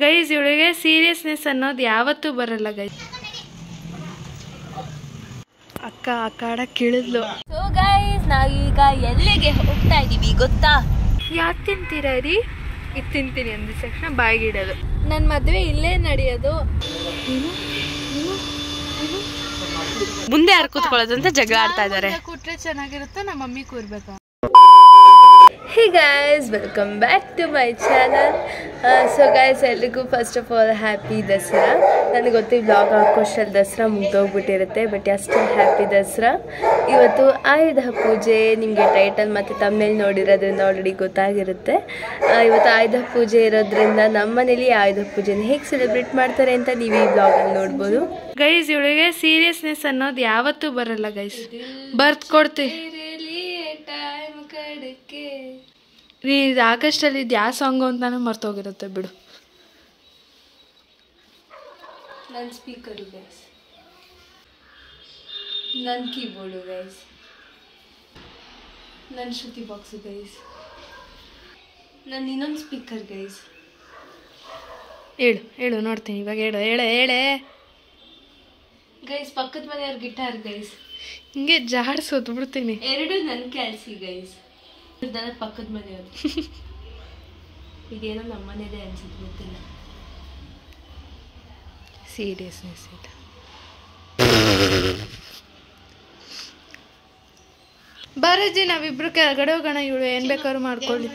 Guys ಇವಳಿಗೆ seriousness ಅನ್ನೋದು ಯಾವತ್ತೂ ಬರಲ್ಲ ಗೈಸ್ ಅಕ್ಕ ಆ ಕಾಡ ಕಿಳಿದ್ಲು ಸೊ ಗೈಸ್ ನಾವೀಗ ಎಲ್ಲಿಗೆ ಹೋಗ್ತಾ ಇದೀವಿ ಗೊತ್ತಾ ಯಾಕೆ ತಿಂತೀರಾ ರೀ ಇದು ತಿಂತೀನಿ ಅಂದಿದ ತಕ್ಷಣ ಬಾಯಿಗಿಡೋದು ನನ್ನ ಮದುವೆ ಇಲ್ಲೇ ನಡೆಯೋದು ಮುಂದೆ ಯಾರು ಕೂತ್ಕೊಳ್ಳೋದು ಅಂತ ಜಗಳ ಆಡ್ತಾ ಇದ್ದಾರೆ ಕೂಟ್ರೆ ಚೆನ್ನಾಗಿರುತ್ತೆ ನಮ್ಮ ಮಮ್ಮಿ ಕೂರ್ಬೇಕು hey guys welcome back to my channel so guys ಎಲ್ರಿಗೂ first of all happy Dasara ನನಗೆ ಗೊತ್ತು ಬ್ಲಾಗ್ ಹಾಕೋಷ್ಟಲ್ಲಿ ದಸರಾ ಮುಗ್ದೋಗ್ಬಿಟ್ಟಿರುತ್ತೆ ಬಟ್ ಅಷ್ಟೇ ಹ್ಯಾಪಿ ದಸರಾ ಇವತ್ತು ಆಯುಧ ಪೂಜೆ ನಿಮಗೆ ಟೈಟಲ್ ಮತ್ತು ತಮ್ಮೇಲೆ ನೋಡಿರೋದ್ರಿಂದ ಆಲ್ರೆಡಿ ಗೊತ್ತಾಗಿರುತ್ತೆ ಆ, ಇವತ್ತು ಆಯುಧ ಪೂಜೆ ಇರೋದ್ರಿಂದ ನಮ್ಮ ಮನೇಲಿ ಆಯುಧ ಪೂಜೆನ ಹೇಗೆ ಸೆಲೆಬ್ರೇಟ್ ಮಾಡ್ತಾರೆ ಅಂತ ನೀವು ಈ ಬ್ಲಾಗಲ್ಲಿ ನೋಡ್ಬೋದು ಗೈಸ್ ಇವಳಿಗೆ ಸೀರಿಯಸ್ನೆಸ್ ಅನ್ನೋದು ಯಾವತ್ತೂ ಬರಲ್ಲ ಗೈಸ್ ಬರ್ತ್ ಕೊಡ್ತಿ ನೀ ಇದು ಆಗಸ್ಟಲ್ಲಿ ಇದು ಯಾವ ಸಾಂಗು ಅಂತಾನು ಮರ್ತೋಗಿರುತ್ತೆ ಬಿಡು ನನ್ನ ಸ್ಪೀಕರು ಗೈಸ್ ನನ್ನ ಕೀಬೋರ್ಡು ಗೈಸ್ ನನ್ನ ಶ್ರುತಿ ಬಾಕ್ಸು ಗೈಸ್ ನನ್ನ ಇನ್ನೊಂದು ಸ್ಪೀಕರ್ ಗೈಸ್ ಹೇಳು ಹೇಳು ನೋಡ್ತೀನಿ ಇವಾಗ ಹೇಳು ಹೇಳೆ ಹೇಳೆ ಗೈಸ್ ಪಕ್ಕದ ಮನೆಯವ್ರ ಗಿಟಾರ್ ಗೈಸ್ ಹಿಂಗೆ ಜಾಡ್ಸೋದು ಬಿಡ್ತೀನಿ ಎರಡು ನನ್ನ ಕ್ಯಾಲ್ಸಿ ಗೈಸ್ ನನ್ನ ಪಕ್ಕದ ಮನೆಯವ್ರು ಇದೇನೋ ನಮ್ಮ ಮನೇದೇ ಅನ್ಸುತ್ತೆ ಗೊತ್ತಿಲ್ಲ ಸೀರಿಯಸ್ನೆಸ್ ಇಲ್ಲ ಬರಜ್ಜಿ ನಾವಿಬ್ರು ಕೆಳಗಡೆ ಹೋಗೋಣ ಇವಳು ಏನ್ ಬೇಕಾದ್ರೂ ಮಾಡ್ಕೊಳ್ಳಿ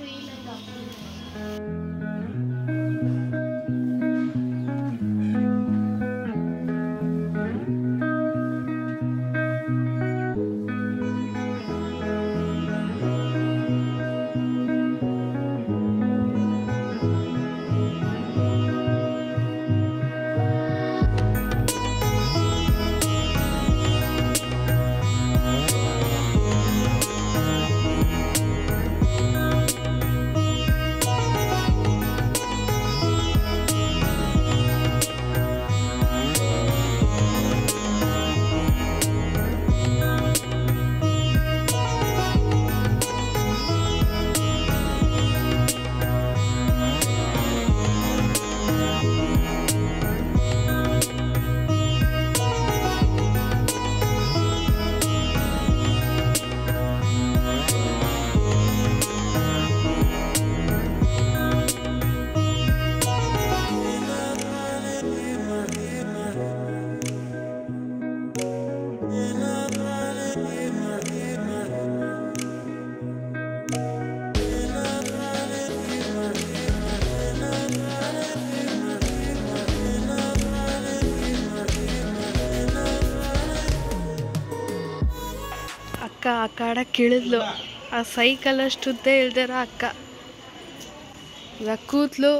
ಅಕ್ಕ ಆ ಕಾಡ ಕಿಳಿದ್ಲು ಆ ಸೈಕಲ್ ಅಷ್ಟುದ್ದೇ ಇಳ್ದಾರ ಅಕ್ಕ ಇವಾಗ ಕೂತ್ಲು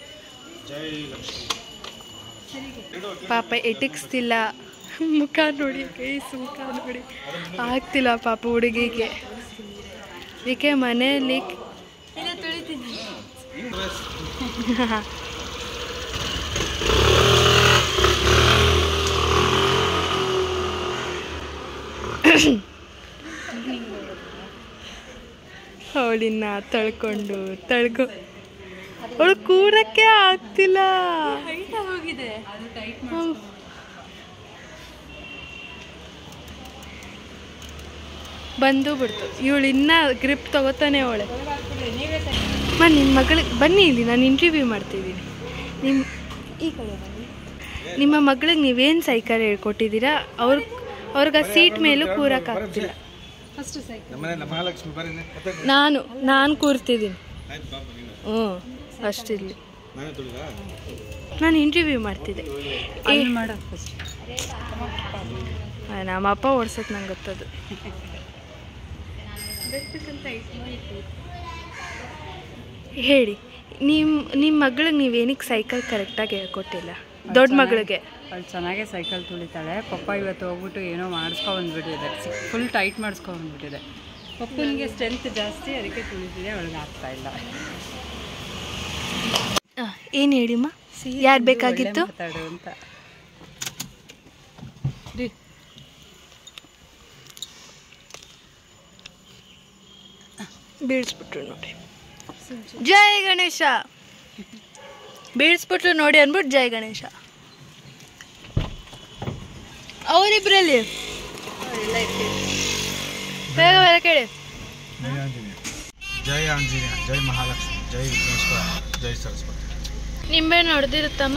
ಪಾಪ ಎಟಿಕ್ಸ್ತಿಲ್ಲ ಮುಖ ನೋಡಿ ಕೈಸ್ ಮುಖ ನೋಡಿ ಆಗ್ತಿಲ್ಲ ಪಾಪ ಹುಡುಗಿಗೆ ಇದಕ್ಕೆ ಮನೆಯಲ್ಲಿ ಅವಳಿನ್ನ ತಳ್ಕೊಂಡು ತಳ್ಕೊ ಅವಳು ಕೂರಕ್ಕೆ ಆಗ್ತಿಲ್ಲ ಹೋಗಿದೆ ಹ್ಮ್. ಬಂದು ಬಿಡ್ತು ಇವಳು ಇನ್ನ ಗ್ರಿಪ್ ತಗೋತಾನೆ ಅವಳೆ ಮಾ ನಿಮ್ಮ ಮಗಳಿಗೆ ಬನ್ನಿ ಇಲ್ಲಿ ನಾನು ಇಂಟರ್ವ್ಯೂ ಮಾಡ್ತಿದ್ದೀನಿ ನಿಮ್ಮ ಈ ಕಡೆ ಬನ್ನಿ ನಿಮ್ಮ ಮಗಳಿಗೆ ನೀವೇನು ಸೈಕಲ್ ಹೇಳ್ಕೊಟ್ಟಿದ್ದೀರಾ ಅವ್ರ ಅವ್ರಿಗೆ ಆ ಸೀಟ್ ಮೇಲೂ ಕೂರಕ್ಕಾಗ್ತಿಲ್ಲ ನಮ್ಮನೆ ಮಹಾಲಕ್ಷ್ಮಿ ಬರ್ರಿ ಮತ್ತೆ ನಾನು ನಾನು ಕೂರ್ತಿದ್ದೀನಿ ಹ್ಞೂ ಅಷ್ಟಿರಲಿ ನಾನೇ ತುಳಿದ ನಾನು ಇಂಟರ್ವ್ಯೂ ಮಾಡ್ತಿದ್ದೆ ಏ, ಆ, ನಮ್ಮ ಅಪ್ಪ ಓಡ್ಸಕ್ ನಂಗೆ ಗೊತ್ತದು ಹೇಳಿ ನಿಮ್ಮ ನಿಮ್ಮ ಮಗಳಿಗೆ ನೀವೇನಕ್ಕೆ ಸೈಕಲ್ ಕರೆಕ್ಟಾಗಿ ಹೇಳ್ಕೊಟ್ಟಿಲ್ಲ ದೊಡ್ಡ ಮಗಳಿಗೆ ಅವಳು ಚೆನ್ನಾಗೇ ಸೈಕಲ್ ತುಳಿತಾಳೆ ಪಪ್ಪ ಇವತ್ತು ಹೋಗ್ಬಿಟ್ಟು ಏನೋ ಮಾಡಿಸ್ಕೊ ಬಂದ್ಬಿಟ್ಟಿದೆ ಫುಲ್ ಟೈಟ್ ಮಾಡಿಸ್ಕೊ ಬಂದ್ಬಿಟ್ಟಿದೆ ಪಪ್ಪನಿಗೆ ಸ್ಟ್ರೆಂತ್ ಜಾಸ್ತಿ ಅದಕ್ಕೆ ತುಳಿತಿದೆ ಅವಳಿಗೆ ಆಗ್ತಾ ಇಲ್ಲ ಏನು ಹೇಳಿಮ್ಮ ಯಾರು ಬೇಕಾಗಿತ್ತು ಮಾತಾಡು ಅಂತ ಬೀಳಿಸ್ಬಿಟ್ರು ನೋಡಿ ಜೈ ಗಣೇಶ ಬೀಳ್ಸ್ಬಿಟ್ರು ನೋಡಿ ಅಂದ್ಬಿಟ್ಟು ಜೈ ಗಣೇಶ ಅವರಿಬ್ರಲ್ಲಿ ಬೇಗ ಬೇಗ ಕೇಳಿ ಜೈ ಆಂಜನೇಯ ಜೈ ಆಂಜನೇಯ ಜೈ ಮಹಾಲಕ್ಷ್ಮಿ ಜೈ ವಿಘ್ನೇಶ್ವರ ಜೈ ಸರಸ್ವತಿ ನಿಂಬೆ ಹೊಡೆದಿರುತ್ತಮ್ಮ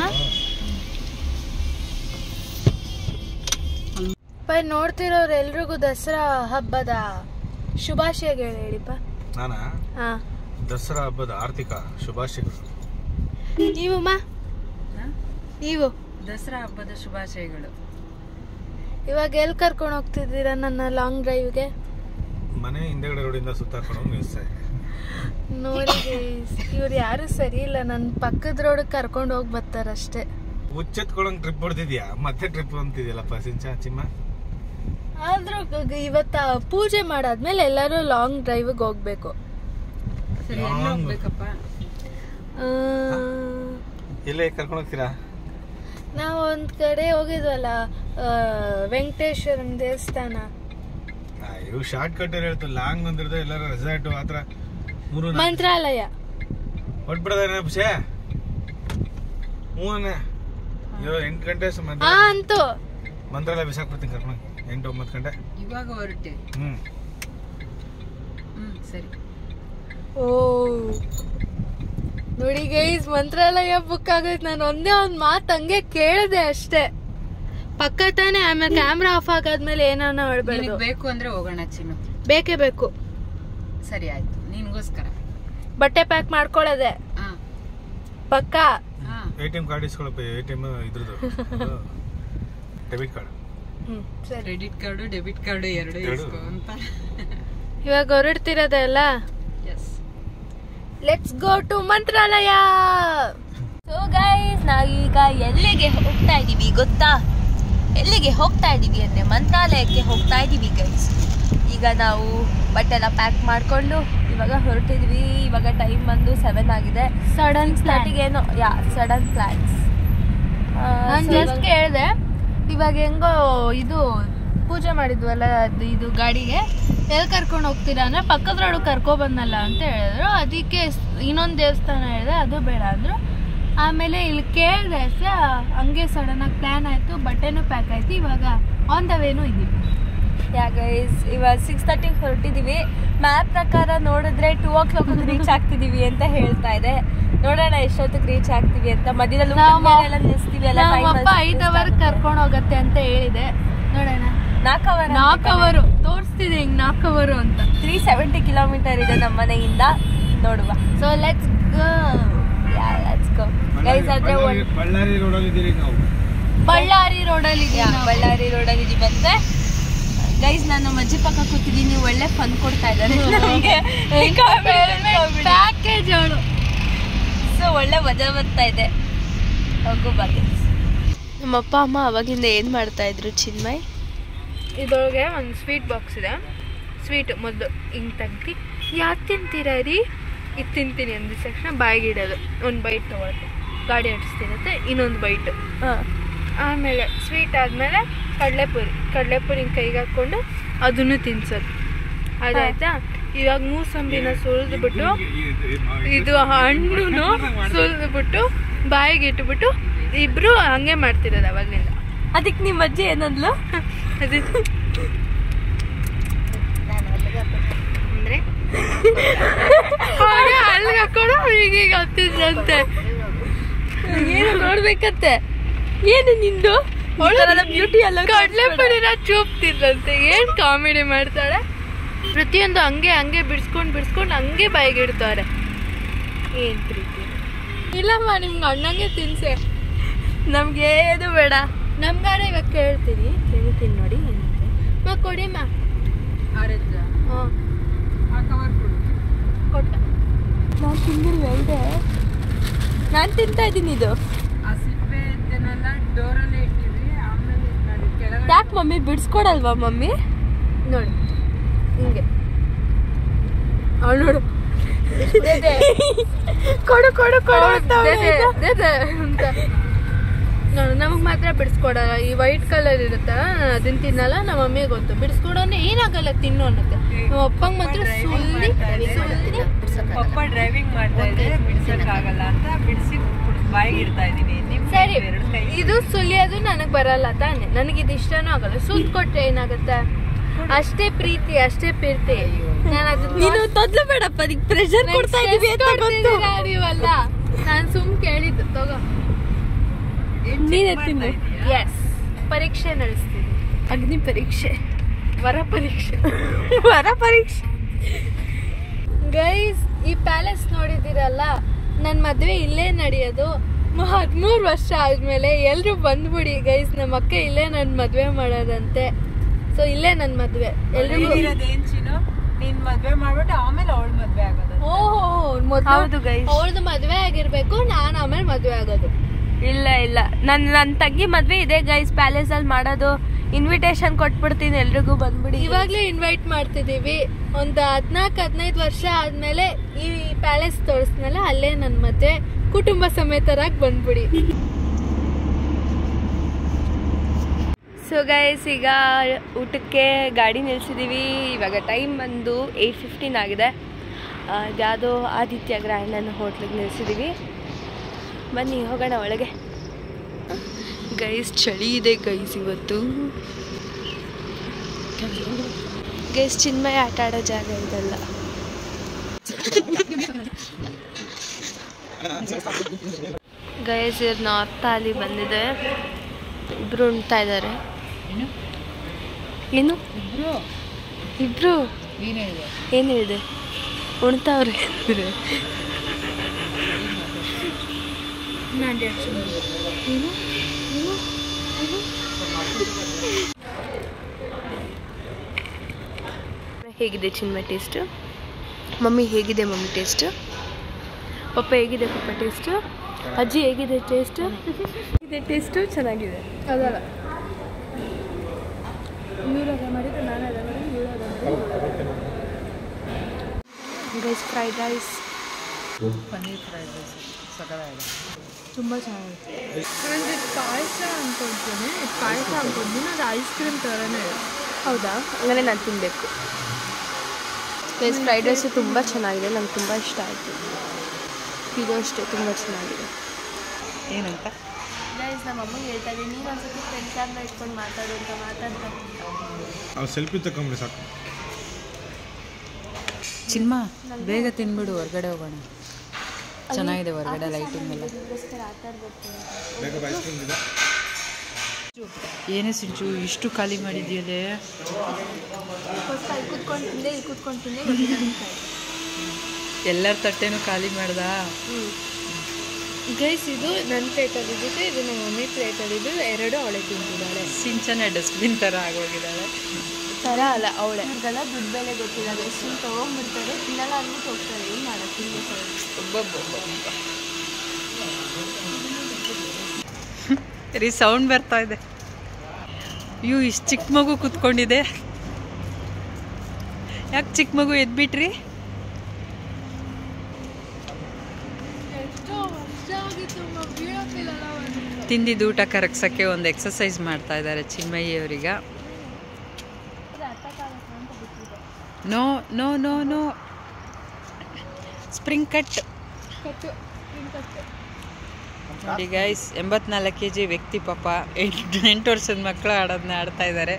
ಬೈ ನೋಡ್ತಿರೋರು ಎಲ್ರಿಗೂ ದಸರಾ ಹಬ್ಬದ ಶುಭಾಶಯಗಳು ಹೇಳಿಪ್ಪ ನಾನ ಹಾ ದಸರಾ ಹಬ್ಬದ ಆರ್ಥಿಕ ಶುಭಾಶಯಗಳು ನೀವಮ್ಮ ನೀವು ದಸರಾ ಹಬ್ಬದ ಶುಭಾಶಯಗಳು ಇವಾಗ ಎಲ್ಲಿ ಕರ್ಕೊಂಡು ಹೋಗ್ತಿದ್ದೀರಾ ನನ್ನ ಲಾಂಗ್ ಡ್ರೈವ್ಗೆ ಮನೆ ಹಿಂದೆಗಡೆ ರೋಡಿಂದ ಸುತ್ತಾಕೊಂಡು ಹೋಗಿ ನಿಲ್ಲಿಸ್ತಾ ಇದೆ ನೋಡಿ ಇವ್ರು ಯಾರು ಸರಿ ಇಲ್ಲ ನನ್ನ ಪಕ್ಕದ ರೋಡಿಗೆ ಕರ್ಕೊಂಡು ಹೋಗಿ ಬರ್ತಾರಷ್ಟೇ ಹುಚ್ಚೆತ್ಕೊಳಂಗ್ ಟ್ರಿಪ್ ಹೊಡ್ತಿದ್ಯಾ ಮತ್ತೆ ಟ್ರಿಪ್ ಅಂತಿದ್ಯಲ್ಲಪ್ಪ ಸಿಂಚ ಚಿಮ್ಮ ಆದ್ರೂ ಗ- ಇವತ್ತ ಪೂಜೆ ಮಾಡಾದ್ಮೇಲೆ ಎಲ್ಲರೂ ಲಾಂಗ್ ಡ್ರೈವ್ಗೆ ಹೋಗ್ಬೇಕು ಸರಿ ಎಲ್ಲಿ ಹೋಗ್ಬೇಕಪ್ಪ ಆ, ಎಲ್ಲೇ ಕರ್ಕೊಂಡು ಹೋಗ್ತೀರಾ ನಾವು ಒಂದ್ ಕಡೆ ಹೋಗಿದ್ವಲ್ಲ ಆ, ವೆಂಕಟೇಶ್ವರನ್ ದೇವಸ್ಥಾನ ಇವು ಶಾರ್ಟ್ ಕಟ್ ಹೇಳ್ತು ಲಾಂಗ್ ಬಂದಿರೋದು ಎಲ್ಲಾರ ರೆಸಾರ್ಟ್ ಆತರ ಮೂರು ನಾಲ್ಕು ಮಂತ್ರಾಲಯ ಹೊಟ್ಬಿಡೋದೇನ ವಿಷಯ ಹ್ಞೂ ಅಣ್ಣ ಇವಾಗ ಎಂಟು ಗಂಟೆ ಸ- ಮಧ್ಯ- ಆ ಅಂತೂ ಮಂತ್ರಾಲಯ ಬಿಸಾಕ್ಬಿಡ್ತೀನಿ ಕರ್ಕೊಂಡು ಎಂಟು ಒಂಬತ್ತು ಗಂಟೆ ಇವಾಗ ಹೊರಟೆ ಹ್ಞೂ ಹ್ಮ್ ಸರಿ ಓ ನೋಡಿ ಗೈಸ್ ಮಂತ್ರಾಲಯ ಬುಕ್ ಆಗೈತೆ ನಾನು ಒಂದೇ ಒಂದ್ ಮಾತು ಹಂಗೆ ಕೇಳಿದೆ ಅಷ್ಟೇ ಪಕ್ಕ ತಾನೆ ಆಮೇಲೆ ಕ್ಯಾಮ್ರಾ ಆಫ್ ಆಗಾದ್ಮೇಲೆ ಏನಾನ ನಿನಗ್ ಹೇಳ್ಬೇಡ್ದು ಬೇಕು ಅಂದ್ರೆ ಹೋಗೋಣ ಚಿನ್ನು ಬೇಕೇ ಬೇಕು ಸರಿ ಆಯ್ತು ನಿನ್ಗೋಸ್ಕರ ಬಟ್ಟೆ ಪ್ಯಾಕ್ ಮಾಡ್ಕೊಳ್ಳೋದೆ ಹಾ ಪಕ್ಕ ಹಾ ಎ ಟಿ ಎಮ್ ಕಾರ್ಡ್ ಇಸ್ಕೊಳಪ್ಪ ಎ ಟಿ ಎಮ್ ಇದ್ರದ್ದು ಡೆಬಿಟ್ ಕಾರ್ಡ್ ಹ್ಮ್ ಸರಿ ಕ್ರೆಡಿಟ್ ಕಾರ್ಡು ಡೆಬಿಟ್ ಕಾರ್ಡು ಎರಡು ಎರಡು. ಇಸ್ಕೊ ಅಂತ ಇವಾಗ ಹೊರಡ್ತಿರೋದೆಲ್ಲ yes let's go to Mantralaya so guys ನಾವೀಗ ಎಲ್ಲಿಗೆ ಹೋಗ್ತಾ ಇದೀವಿ ಗೊತ್ತಾ ಎಲ್ಲಿಗೆ ಹೋಗ್ತಾ ಇದೀವಿ ಅಂದ್ರೆ ಮಂತ್ರಾಲಯಕ್ಕೆ ಹೋಗ್ತಾ ಇದೀವಿ ಗೈಸ್ ಈಗ ನಾವು ಬಟ್ಟೆ ಎಲ್ಲ ಪ್ಯಾಕ್ ಮಾಡ್ಕೊಂಡು ಇವಾಗ ಹೊರಟಿದ್ವಿ ಇವಾಗ ಟೈಮ್ ಬಂದು ಸೆವೆನ್ ಆಗಿದೆ ಸಡನ್ ಸ್ಟಾರ್ಟಿಗೆ ಏನೋ ಯಾ ಸಡನ್ ಪ್ಲಾನ್ಸ್ ನಾನು ಜಸ್ಟ್ ಕೇಳಿದೆ ಇವಾಗ ಹೆಂಗೋ ಇದು ಪೂಜೆ ಮಾಡಿದ್ವಲ್ಲ ಅದು ಇದು ಗಾಡಿಗೆ ಎಲ್ಲಿ ಕರ್ಕೊಂಡು ಹೋಗ್ತೀರಾ ಅಂದ್ರೆ ಪಕ್ಕದ ರೋಡ್ ಕರ್ಕೊ ಬಂದಲ್ಲ ಅಂತ ಹೇಳಿದ್ರು ಅದಕ್ಕೆ ಇನ್ನೊಂದು ದೇವಸ್ಥಾನ ಹೇಳಿದೆ ಅದು ಬೇಡ ಅಂದ್ರು ಆಮೇಲೆ ಇಲ್ಲಿ ಕೇಳಿದೆ ಅಷ್ಟೇ ಹಂಗೆ ಸಡನ್ ಆಗಿ ಪ್ಲಾನ್ ಆಯ್ತು ಬಟ್ಟೆನೂ ಪ್ಯಾಕ್ ಆಯ್ತು ಇವಾಗ ಆನ್ ದ ವೇನು ಇದೀವಿ ಯಾ ಗೈಸ್ ಇವಾಗ ಸಿಕ್ಸ್ ತರ್ಟಿಗೆ ಹೊರಟಿದೀವಿ ಮ್ಯಾಪ್ ಪ್ರಕಾರ ನೋಡಿದ್ರೆ ಟೂ ಓ ಕ್ಲಾಕ್ ರೀಚ್ ಆಗ್ತಿದೀವಿ ಅಂತ ಹೇಳ್ತಾ ಇದೆ ನೋಡೋಣ ಎಷ್ಟೊತ್ತಿಗೆ ರೀಚ್ ಆಗ್ತೀವಿ ಅಂತ ಮಧ್ಯದಲ್ಲಿ ಊಟದ ನಮ್ಮ- ಮೇಲೆ ಎಲ್ಲ ನಿಲ್ಸ್ತೀವಿ ಎಲ್ಲ ನಮ್ಮಪ್ಪ ಐದು ಅವರ್ ಕರ್ಕೊಂಡು ಹೋಗತ್ತೆ ಅಂತ ಹೇಳಿದೆ ನೋಡೋಣ ನಾಲ್ಕು ಅವರ್ ನಾಲ್ಕು ಅವರು ತೋರಿಸ್ತಿದೆ ಹಿಂಗ್ ನಾಲ್ಕು ಅವರು ಅಂತ ತ್ರೀ ಸೆವೆಂಟಿ ಕಿಲೋಮೀಟರ್ ಇದೆ ನಮ್ಮ ಮನೆಯಿಂದ ನೋಡುವ so let's go yeah let's go guys ಆದ್ರೆ ಬಳ್ಳಾರಿ ಒಂದು ಬಳ್ಳಾರಿ ರೋಡಲ್ಲಿ ಇದ್ದೀರಿ ನಾವು ಬಳ್ಳಾರಿ ರೋಡಲ್ಲಿ ಯಾ, ಬಳ್ಳಾರಿ ರೋಡಲ್ಲಿ ಇದೀವಿ ಬಂತೆ ಗೈಸ್ ನಾನು ಅಜ್ಜಿ ಪಕ್ಕ ಕೂತಿದ್ದೀನಿ ಒಳ್ಳೆ ಫನ್ ಕೊಡ್ತಾ ಇದ್ದಾರೆ ನಮಗೆ ಪ್ಯಾಕೇಜ್ ಅವಳು ಸೊ ಒಳ್ಳೆ ಮಜಾ ಬರ್ತಾ ಇದೆ ಹೋಗು ಬನ್ನಿ ನಮ್ಮ ಅಪ್ಪ ಅಮ್ಮ ಅವಾಗಿಂದ ಏನ್ ಮಾಡ್ತಾ ಇದ್ರು ಚಿನ್ಮಯ್ ಇದ್ರೊಳಗೆ ಒಂದು ಸ್ವೀಟ್ ಬಾಕ್ಸ್ ಇದೆ ಸ್ವೀಟ್ ಮೊದಲು ಹಿಂಗೆ ತೆಗ್ದು ಯಾವ್ದು ತಿಂತೀರಾ ರೀ ಇದು ತಿಂತೀನಿ ಅಂದಿದ ತಕ್ಷಣ ಬಾಯಿಗೆ ಇಡೋದು ಒಂದು ಬೈಟ್ ತೊಗೊಳುತ್ತೆ ಗಾಡಿ ಆಡಿಸ್ತಿರುತ್ತೆ ಇನ್ನೊಂದು ಬೈಟ್ ಆಮೇಲೆ ಸ್ವೀಟ್ ಆದಮೇಲೆ ಕಡಲೆಪುರಿ ಕಡಲೆಪುರಿ ಹಿಂಗೆ ಕೈಗೆ ಹಾಕ್ಕೊಂಡು ಅದನ್ನು ತಿನ್ಸೋದು ಅದಾಯ್ತಾ ಇವಾಗ ಮೂಸಂಬಿನ ಸುಲಿದು ಬಿಟ್ಟು ಇದು ಹಣ್ಣು ಸುಲಿದು ಬಿಟ್ಟು ಬಾಯಿಗೆ ಇಟ್ಬಿಟ್ಟು ಇಬ್ರು ಹಂಗೆ ಮಾಡ್ತಿರೋದು ಅವಾಗಲಿಂದ ಅದಕ್ಕೆ ನಿಮ್ಮ ಅಜ್ಜಿ ಏನಂದ್ಲು ಅದೇ ಅಂದ್ರೆ ಹಾಗೆ ಅಲ್ಲಿಗೆ ಹಾಕೊಂಡು ಹೀಗೀಗ ಹತ್ತಿದ್ರಂತೆ ಏನು ನೋಡ್ಬೇಕತ್ತೆ ಏನು ನಿಂದು ಬ್ಯೂಟಿ ಎಲ್ಲ ಕಡಲೆ ಪುರಿನ ಚೂಪ್ತಿದ್ರಂತೆ ಏನ್ ಕಾಮಿಡಿ ಮಾಡ್ತಾಳೆ ಪ್ರತಿಯೊಂದು ಹಂಗೆ ಹಂಗೆ ಬಿಡ್ಸ್ಕೊಂಡ್ ಬಿಡ್ಸ್ಕೊಂಡ್ ಹಂಗೆ ಬಾಯಿಗೆ ಇಡ್ತಾರೆ ಏನ್ ಪ್ರೀತಿ ಇಲ್ಲಮ್ಮ ನಿಮ್ಗೆ ಅಣ್ಣಂಗೆ ತಿನ್ಸೆ ನಮ್ಗೆ ಏನು ಬೇಡ ನಮ್ಗಾರ ಇವಾಗ ಕೇಳ್ತೀನಿ ಕೇಳ್ತೀನಿ ನೋಡಿ ಏನಂತೆ ಮಾ ಕೊಡಿಮ್ಮ ಆರೆಂಜ ಹಾಂ ಆ ಕವರ್ ಕೊಡು ಕೊಟ್ಟ ನಾನು ತಿಂದಿಲ್ಲ ಇದೆ ನಾನು ತಿಂತಾ ಇದ್ದೀನಿ ಇದು ಆ ಸಿಪ್ಪೆ ಇದನ್ನೆಲ್ಲ ಡೋರಲ್ಲೇ ಇಟ್ಟಿರಿ ಆಮೇಲೆ ಇದ್ ಮಾಡಿ ಕೆಳಗಡೆ ಯಾಕೆ ಮಮ್ಮಿ ಬಿಡಿಸ್ಕೊಡಲ್ವಾ ಮಮ್ಮಿ ನೋಡಿ ಹಿಂಗೆ ಅವಳು ನೋಡು ಕೊಡು ಕೊಡು ಕೊಡು ಅಂತ ದे ಅವ್ಳು दे, ಈಗ. दे दे ಅಂತ ನೋಡು ನಮಗೆ ಮಾತ್ರ ಬಿಡಿಸ್ಕೊಡಲ್ಲ ಈ ವೈಟ್ ಕಲರ್ ಇರುತ್ತೆ ಅದನ್ನ ತಿನ್ನಲ್ಲ ನಮ್ಮ ಮಮ್ಮಿಗೆ ಗೊತ್ತು ಬಿಡಿಸ್ಕೊಡೋನೆ ಏನಾಗಲ್ಲ ತಿನ್ನು ಅನ್ನತ್ತೆ ನಮ್ಮ ಅಪ್ಪಂಗೆ ಮಾತ್ರ ಸುಳ್ಳಿ ಸುಳ್ಳಿ ಪಪ್ಪ ಡ್ರೈವಿಂಗ್ ಮಾಡ್ತಾ ಇದ್ರೆ ಬಿಡ್ಸಕ್ ಆಗಲ್ಲ ಅಂತ ಬಿಡಿಸಿ ಬಾಯಿಗೆ ಇಡ್ತಾ ಇದೀನಿ ನಿಮ್ ಸರಿ ಎರಡು ಕೈ ಇದು ಸುಲಿಯೋದು ನನಗೆ ಬರಲ್ಲ ತಾನೆ ನನಗೆ ಇದು ಇಷ್ಟನೂ ಆಗಲ್ಲ ಸುತ್ತ ಕೊಟ್ರೆ ಏನಾಗುತ್ತೆ ಅಷ್ಟೇ ಪ್ರೀತಿ ಅಷ್ಟೇ ಪ್ರೀತಿ ನಾನು ನೀನು ತೊದ್ಲು ಬೇಡಪ್ಪ ಅದಕ್ಕೆ ಪ್ರೆಷರ್ ಕೊಡ್ತಾ ಇದೀವಿ ಅಂತ ಗೊತ್ತು ನೀವಲ್ಲ ನಾನು ಸುಮ್ ಕೇಳಿದ್ದು ತಗೋ ನೀನೇ ತಿನ್ನು ಎಸ್ ಪರೀಕ್ಷೆ ನಡೆಸ್ತೀನಿ ಅಗ್ನಿ ಪರೀಕ್ಷೆ ವರ ಪರೀಕ್ಷೆ ವರ ಪರೀಕ್ಷೆ ಗೈಸ್ ಈ ಪ್ಯಾಲೇಸ್ ನೋಡಿದಿರಲ್ಲ ನನ್ನ ಮದುವೆ ಇಲ್ಲೇ ನಡೆಯೋದು ಹದಿಮೂರು ವರ್ಷ ಆದ್ಮೇಲೆ ಎಲ್ಲರೂ ಬಂದ್ಬಿಡಿ ಗೈಸ್ ನಮ್ಮ ಅಕ್ಕ ಇಲ್ಲೇ ನನ್ನ ಮದುವೆ ಮಾಡೋದಂತೆ ಸೊ ಇಲ್ಲೇ ನನ್ನ ಮದುವೆ ಎಲ್ರಿಗೂ ಏನ್ ಚಿನ್ನು ನೀನ್ ಮದ್ವೆ ಮಾಡ್ಬಿಟ್ಟು ಆಮೇಲೆ ಅವಳ ಮದ್ವೆ ಆಗೋದು ಓಹೋ ಹೌದು guys. ಅವಳದು ಮದುವೆ ಆಗಿರ್ಬೇಕು ನಾನು ಆಮೇಲೆ ಮದುವೆ ಆಗೋದು ಇಲ್ಲ ಇಲ್ಲ ನನ್ನ ನನ್ನ ತಂಗಿ ಮದ್ವೆ ಇದೆ ಗೈಸ್ ಪ್ಯಾಲೇಸ್ ಅಲ್ಲಿ ಮಾಡೋದು ಇನ್ವಿಟೇಷನ್ ಕೊಟ್ಬಿಡ್ತೀನಿ ಎಲ್ರಿಗೂ ಬಂದ್ಬಿಡಿ ಇವಾಗ್ಲೇ ಇನ್ವೈಟ್ ಮಾಡ್ತಿದೀವಿ ಒಂದು ಹದ್ನಾಲ್ಕು ಹದಿನೈದು ವರ್ಷ ಆದ್ಮೇಲೆ ಈ ಪ್ಯಾಲೇಸ್ ತೋರಿಸ್ನಲ್ಲ ಅಲ್ಲೇ ನನ್ನ ಮದುವೆ ಕುಟುಂಬ ಸಮೇತರಾಗಿ ಬಂದ್ಬಿಡಿ ಸೊ ಗೈಸ್ ಈಗ ಊಟಕ್ಕೆ ಗಾಡಿ ನಿಲ್ಸಿದ್ದೀವಿ ಇವಾಗ ಟೈಮ್ ಬಂದು ಏಯ್ಟ್ ಫಿಫ್ಟೀನ್ ಆಗಿದೆ ಆ, ಇದ್ಯಾವುದೋ ಆದಿತ್ಯ ಗ್ರ್ಯಾಂಡ್ ಅನ್ನೋ ಹೋಟ್ಲಿಗೆ ನಿಲ್ಸಿದ್ದೀವಿ ಬನ್ನಿ ಹೋಗೋಣ ಒಳಗೆ ಗೈಸ್ ಚಳಿ ಇದೆ ಗೈಸ್ ಇವತ್ತು ಗೈಸ್ ಚಿನ್ಮಯ ಆಟ ಆಡೋ ಜಾಗ ಇದೆಲ್ಲ ಗೈಸ್ ಇವ್ರು ನಾರ್ತ್ ಅಲ್ಲಿ ಬಂದಿದೆ ಇಬ್ರು ಉಣ್ತಾ ಇದ್ದಾರೆ ಏನು ಇಬ್ರು ಏನು ಹೇಳಿದೆ ಉಣ್ತಾವ್ರೆ ಅಂದ್ರೆ ಏನು? ಏನು? ಏನು? ಹೇಗಿದೆ ಚಿನ್ಮ ಟೇಸ್ಟು ಮಮ್ಮಿ ಹೇಗಿದೆ ಮಮ್ಮಿ ಟೇಸ್ಟು ಪಪ್ಪ ಹೇಗಿದೆ ಪಪ್ಪ ಟೇಸ್ಟು ಅಜ್ಜಿ ಹೇಗಿದೆ ಟೇಸ್ಟು ಇದೆ ಟೇಸ್ಟು ಚೆನ್ನಾಗಿದೆ ಅದಲ್ಲ ಇವ್ರು ಅದ ಮಾಡಿದ್ದು ನಾನು ಅದ ಮಾಡಿದ್ದು ಇವ್ರು ಅದ ಮಾಡಿದ್ದು guys fried rice paneer fried rice ಸಕಲಾಗಿದೆ ತುಂಬ ಚೆನ್ನಾಗಿದೆ ನನಗೆ ಪಾಯಸ ಅನ್ಕೊಳ್ತೀನಿ ಪಾಯಸ ಅನ್ಕೊಳ್ತೀನಿ ಅದು ಐಸ್ ಕ್ರೀಮ್ ಥರನೇ ಇದೆ ಹೌದಾ ಹಂಗಾರೆ ನಾನು ತಿನ್ನಬೇಕು ವೆಜ್ ಫ್ರೈಡ್ ರೈಸು ತುಂಬ ಚೆನ್ನಾಗಿದೆ ನಂಗೆ ತುಂಬ ಇಷ್ಟ ಆಯಿತು ಇದು ಅಷ್ಟೇ ತುಂಬ ಚೆನ್ನಾಗಿದೆ ಏನಂತ ಗೈಸ್ ನಮ್ಮ ಅಮ್ಮಗೆ ಹೇಳ್ತಾ ಇದ್ದೀನಿ ನೀನು ಒಂದ್ಸತಿ ಫ್ರೆಂಡ್ ಕ್ಯಾಬ್ನ ಇಟ್ಕೊಂಡು ಮಾತಾಡು ಅಂತ ಮಾತಾಡ್ತಾ ಅವ್ರು ಸೆಲ್ಫಿ ತಗೊಂಬಿಡಿ ಸಾಕು ಚಿನ್ಮ ಬೇಗ ತಿನ್ಬಿಡು ಹೊರಗಡೆ ಹೋಗೋಣ ಚೆನ್ನಾಗಿದೆ ಹೊರಗಡೆ ಲೈಟಿಂಗ್ ಎಲ್ಲ ಬೇಗ ಐಸ್ ಕ್ರೀಮ್ ಇದೆ ಏನೇ ಸಿಂಚು ಇಷ್ಟು ಖಾಲಿ ಮಾಡಿದ್ಯಲ್ಲೇ ಫಸ್ಟ್ ಅಲ್ಲಿ ಕೂತ್ಕೊಂಡು ತಿಂದೆ ಇಲ್ಲಿ ಕೂತ್ಕೊಂಡು ತಿಂದೆ ಎಲ್ಲರ ತಟ್ಟೆನೂ ಖಾಲಿ ಮಾಡ್ದ ಗೈಸ್ ಇದು ನನ್ನ ಪ್ಲೇಟಲ್ಲಿ ಇದ್ದಿತ್ತು ಇದು ನಮ್ಮ ಮಮ್ಮಿ ಪ್ಲೇಟಲ್ಲಿ ಇದ್ದು ಎರಡು ಅವಳೆ ತಿಂತಿದ್ದಾಳೆ ಸಿಂಚನ ಡಸ್ಟ್ಬಿನ್ ಥರ ಆಗೋಗಿದ್ದಾಳೆ ಥರ ಅಲ್ಲ ಅವಳೆ ಅದೆಲ್ಲ ದುಡ್ಡು ಬೆಲೆ ಗೊತ್ತಿಲ್ಲ ಎಷ್ಟು ತೊಗೊಂಡ್ಬಿಡ್ತಾರೆ ತಿನ್ನಲ್ಲ ಅಂದ್ಬಿಟ್ಟು ಹೋಗ್ತಾರೆ ಏನು ಮಾಡೋದು ತಿನ್ಬೇಕು ರೀ ಸೌಂಡ್ ಬರ್ತಾ ಇದೆ ಅಯ್ಯೋ ಇಷ್ಟು ಚಿಕ್ಕ ಮಗು ಕುತ್ಕೊಂಡಿದೆ ಯಾಕೆ ಚಿಕ್ಕ ಮಗು ಎದ್ಬಿಟ್ರಿ ಎಷ್ಟೋ ವರ್ಷ ಆಗಿತ್ತು ಬೀಳೋಕ್ಕಿಲ್ಲಲ್ಲ ಒಂದು ತಿಂದಿದ್ದು ಊಟ ಕರಗ್ಸಕ್ಕೆ ಒಂದು ಎಕ್ಸಸೈಸ್ ಮಾಡ್ತಾ ಇದ್ದಾರೆ ಚಿನ್ಮಯ್ಯ ಅವರೀಗ no no no no spring cut ಕಟ್ಟು ನಿನ್ ಕಟ್ಟು ನೋಡಿ ಗೈಸ್ ಎಂಬತ್ನಾಲ್ಕು ಕೆ ಜಿ ವ್ಯಕ್ತಿ ಪಾಪ ಎಂಟು ಎಂಟು ವರ್ಷದ ಮಕ್ಕಳು ಆಡೋದನ್ನ ಆಡ್ತಾ ಇದ್ದಾರೆ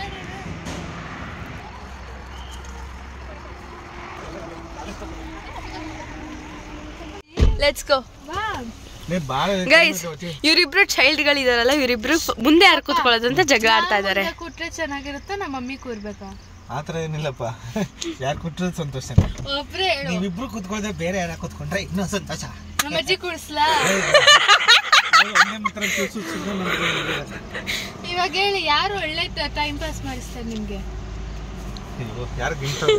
ಲೆಟ್ಸ್ ಗೋ ನೀ ಭಾಳ ಗೈಸ್ ಇವರಿಬ್ರು ಚೈಲ್ಡ್ಗಳಿದಾರಲ್ಲ ಇವರಿಬ್ರು ಮುಂದೆ ಯಾರು ಕೂತ್ಕೊಳ್ಳೋದು ಅಂತ ಜಗಳ ಆಡ್ತಾ ಇದ್ದಾರೆ ಕೂತ್ರೆ ಚೆನ್ನಾಗಿರುತ್ತಾ ನಮ್ಮ ಮಮ್ಮಿ ಕೂರ್ಬೇಕಾ ಆ ಥರ ಏನಿಲ್ಲಪ್ಪ ಯಾರು ಕೊಟ್ಟರು ಸಂತೋಷ ಒಬ್ರೇ ಹೇಳು ನೀವಿಬ್ರು ಕುತ್ಕೊಂಡ್ರೆ ಬೇರೆ ಯಾರ ಕುತ್ಕೊಂಡ್ರೆ ಇನ್ನೂ ಸಂತೋಷ ನಮ್ಮ ಅಜ್ಜಿ ಕೂರಿಸ್ಲಾ ಒಂದೇ ಮಾತ್ರ ಕೂರ್ಸು, ಸುಮ್ನೆ ಮಾಡ್ಕೊಂಡು ಇವಾಗ ಹೇಳಿ ಯಾರು ಒಳ್ಳೆ ಟೈಮ್ ಪಾಸ್ ಮಾಡಿಸ್ತಾರೆ ನಿಮ್ಗೆ ಅಯ್ಯೋ, ಯಾರು ಗಿಂತವ್ರೆ?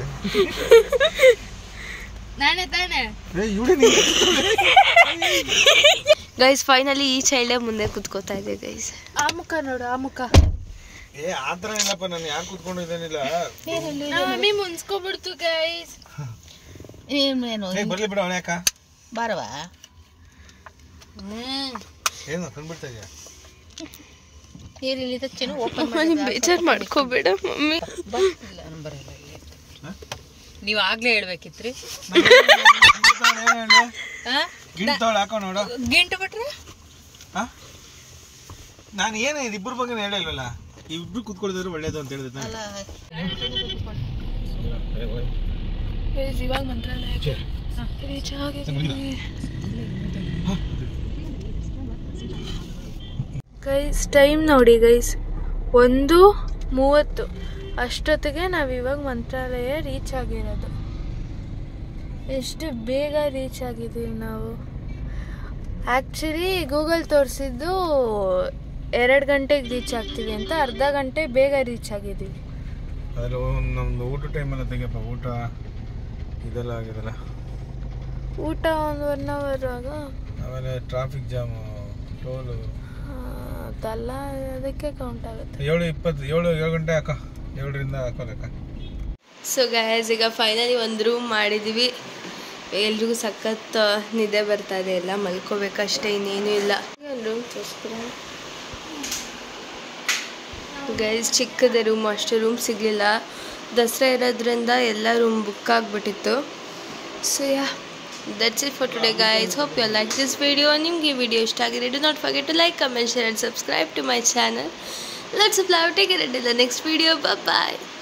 ನಾನೇ ತಾನೇ ಏ, ಇವ್ಳು ನೀನು. ಗೈಸ್ ಫೈನಲಿ ಈ ಚೈಲ್ಡೇ ಮುಂದೆ ಕುತ್ಕೋತಾ ಇದೆ ಗೈಸ್ ಆ ಮುಖ ನೋಡು ಆ ಮುಖ ಏ ಆ ಥರ ಇಲ್ಲಪ್ಪ ನಾನು ಯಾರು ಕುತ್ಕೊಂಡು ಇದೇನಿಲ್ಲ ನಮ್ಮ ಮಮ್ಮಿ ಮುನ್ಸ್ಕೊಬಿಡ್ತು ಗೈಸ್ ಏ ಬರ್ಲಿ ಬಿಡ ಅವಳ ಯಾಕ ಬಾರವಾ ಏನು ಕಂಡ್ಬಿಡ್ತಾ ಇದೆಯಾ ಬೇಜಾರು ಮಾಡ್ಕೋಬೇಡ ಮಮ್ಮಿ ನೀವು ಆಗ್ಲೇ ಹೇಳ್ಬೇಕಿತ್ರಿ ಗಿಣ್ ತಗೊಳ್ ಹಾಕೋ ನೋಡು ಗಿಂಟು ಬಿಟ್ರೆ ಹಾ ನಾನು ಏನೇ ಇದು ಇಬ್ಬರ ಬಗ್ಗೆ ಹೇಳಿಲ್ವಲ್ಲ ಇಬ್ರು ಕೂತ್ಕೊಳ್ತಿದ್ರು ಒಳ್ಳೇದು ಅಂತ ಹೇಳಿದೆ ನಾನು. ಗೈಸ್ ಇವಾಗ ಮಂತ್ರಾಲಯ ರೀಚ್ ಆಗಿದ್ದೀವಿ ಗೈಸ್ ಟೈಮ್ ನೋಡಿ ಗೈಸ್ ಒಂದು ಮೂವತ್ತು ಅಷ್ಟೊತ್ತಿಗೆ ನಾವು ಇವಾಗ ಮಂತ್ರಾಲಯ ರೀಚ್ ಆಗಿರೋದು ಎಷ್ಟು ಬೇಗ ರೀಚ್ ಆಗಿದ್ದೀವಿ ನಾವು ಆ್ಯಕ್ಚುಲಿ ಗೂಗಲ್ ತೋರಿಸಿದ್ದು ಎರಡು ಗಂಟೆಗೆ ರೀಚ್ ಆಗ್ತೀವಿ ಅಂತ ಅರ್ಧ ಗಂಟೆ ಬೇಗ ರೀಚ್ ಆಗಿದ್ದೀವಿ ಅದ್ರಲ್ಲಿ ಒಂದ್ ನಮ್ದು ಊಟ ಟೈಮೆಲ್ಲ ತೆಗಿಯಪ್ಪ ಊಟ ಇದೆಲ್ಲ ಆಗಿದೆಲ್ಲ ಊಟ ಒಂದು ಒನ್ ಅವರ್ ಆಗ ಆಮೇಲೆ ಟ್ರಾಫಿಕ್ ಜಾಮು ಟೋಲು ಆ, ಅದೆಲ್ಲ ಅದಕ್ಕೆ ಕೌಂಟ್ ಆಗುತ್ತೆ ಏಳು ಇಪ್ಪತ್ತು ಏಳು ಏಳು ಗಂಟೆ ಹಾಕೋ ಏಳರಿಂದ ಹಾಕೋ ಲೆಕ್ಕ ಸೊ ಗಾಯಸ್ ಈಗ ಫೈನಲಿ ಒಂದು ರೂಮ್ ಮಾಡಿದ್ದೀವಿ ಎಲ್ರಿಗೂ ಸಖತ್ ನಿದ್ದೆ ಬರ್ತಾ ಇದೆ ಎಲ್ಲ ಮಲ್ಕೋಬೇಕಷ್ಟೇ ಇನ್ನೇನು ಇಲ್ಲ ಒಂದು ರೂಮ್ ತೋರಿಸ್ತೀರಾ ಗೈಸ್ ಚಿಕ್ಕದೆ ರೂಮ್ ಅಷ್ಟು ರೂಮ್ ಸಿಗಲಿಲ್ಲ ದಸರಾ ಇರೋದ್ರಿಂದ ಎಲ್ಲ ರೂಮ್ ಬುಕ್ ಆಗಿಬಿಟ್ಟಿತ್ತು so ya that's it for today guys hope you like this video ನಿಮಗೆ ಈ ವಿಡಿಯೋ ಇಷ್ಟ ಆಗಿದೆ do not forget to like comment share and subscribe to my channel let's ಫ್ಲವ್ take it the next video bye